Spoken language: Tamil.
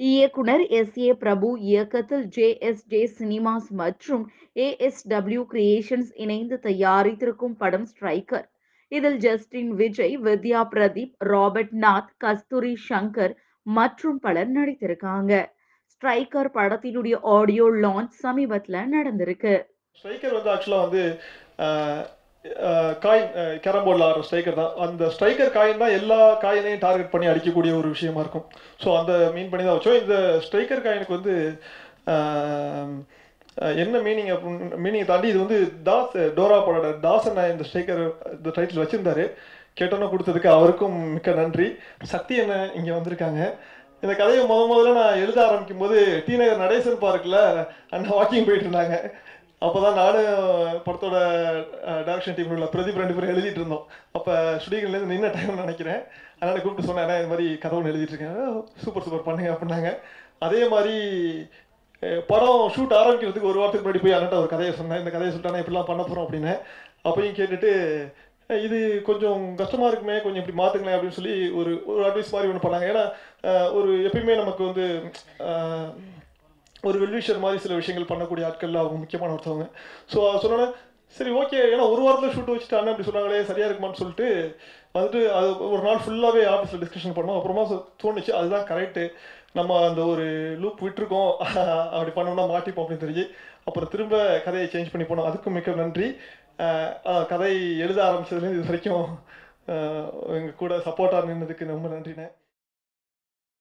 இயக்குனர் எஸ் ஏ பிரபு இயக்கத்தில் ஜே எஸ் ஜே சினிமாஸ் மற்றும் ஏஎஸ்டபிள்யூ கிரியேஷன்ஸ் இணைந்து தயாரித்திருக்கும் படம் ஸ்ட்ரைக்கர் இதில் ஜஸ்டின் விஜய் வித்யா பிரதீப் ராபர்ட் நாத் கஸ்தூரி சங்கர் மற்றும் பலர் நடித்திருக்காங்க ஸ்ட்ரைக்கர் படத்தினுடைய ஆடியோ லான்ச் சமீபத்துல நடந்திருக்கு ஸ்ட்ரைக்கர் வந்து ஆக்சுவலாக வந்து அஹ், அஹ், காயின் கேரம் போர்டில் ஆடுற ஸ்ட்ரைக்கர் தான் அந்த ஸ்ட்ரைக்கர் காயின் தான் எல்லா காயினையும் டார்கெட் பண்ணி அடிக்கக்கூடிய ஒரு விஷயமா இருக்கும் ஸோ அந்த மீன் பண்ணி தான் வச்சோம் இந்த ஸ்ட்ரைக்கர் காயினுக்கு வந்து அஹ், அஹ், என்ன மீனிங் மீனிங் தாண்டி இது வந்து தாஸ் டோரா படோட தாசன் இந்த ஸ்ட்ரைக்கர் இந்த டைட்டில் வச்சிருந்தாரு கேட்டோன்னு கொடுத்ததுக்கு அவருக்கும் மிக்க நன்றி சக்தி என்ன இங்கே வந்திருக்காங்க இந்த கதையை முத முதல்ல நான் எழுத ஆரம்பிக்கும் போது டி நகர் நடேசன் பார்க்கில் அண்ணா வாக்கிங் போயிட்டு இருந்தாங்க அப்போதான் நானும் படத்தோட டைரக்ஷன் டீமில் உள்ள பிரதீப் ரெண்டு பேரும் எழுதிட்டு இருந்தோம் அப்போ ஸ்டுடியோலேருந்து நின்ன டைம்னு நினைக்கிறேன் அதனால் கூப்பிட்டு சொன்னேன் "அண்ணா, இது மாதிரி கதை ஒன்று எழுதிட்டு இருக்கேன் சூப்பர் சூப்பர் பண்ணுங்க அப்படின்னாங்க அதே மாதிரி அஹ், படம் ஷூட் ஆரம்பிக்கிறதுக்கு ஒரு வாரத்துக்கு முன்னாடி போய் அண்ணன் ஒரு கதையை சொன்னேன் இந்த கதையை சொல்லிட்டானே இப்படிலாம் பண்ண போகிறோம் அப்படின்னு அப்பையும் கேட்டுட்டு அஹ், இது கொஞ்சம் கஷ்டமாக இருக்குமே கொஞ்சம் இப்படி மாற்றுங்களேன் அப்படின்னு சொல்லி ஒரு ஒரு அட்வைஸ் மாதிரி ஒன்று பண்ணாங்க ஏன்னா அஹ், ஒரு எப்பயுமே நமக்கு வந்து அஹ், ஒரு வெல்விஷர் மாதிரி சில விஷயங்கள் பண்ணக்கூடிய ஆட்கள்ல அவங்க முக்கியமான ஒருத்தவங்க ஸோ சொன்னோன்னே சரி ஓகே ஏன்னா ஒரு வாரத்தில் ஷூட் வச்சுட்டு அண்ணன் அப்படி சொன்னாங்களே சரியா இருக்குமான்னு சொல்லிட்டு வந்துட்டு அது ஒரு நாள் ஃபுல்லாகவே ஆஃபீஸில் டிஸ்கஷன் பண்ணோம் அப்புறமா சொ- தோணுச்சு அதுதான் கரெக்டு நம்ம அந்த ஒரு லூப் விட்டுருக்கோம் அப்படி பண்ணோம்னா மாட்டிப்போம் அப்படின்னு தெரிஞ்சு அப்புறம் திரும்ப கதையை சேஞ்ச் பண்ணி போனோம் அதுக்கும் மிக்க நன்றி அஹ், அஹ், கதை எழுத ஆரம்பிச்சதுலேருந்து இது வரைக்கும் எங்கள் கூட சப்போர்ட்டாக நின்னதுக்கு ரொம்ப நன்றிண்ணே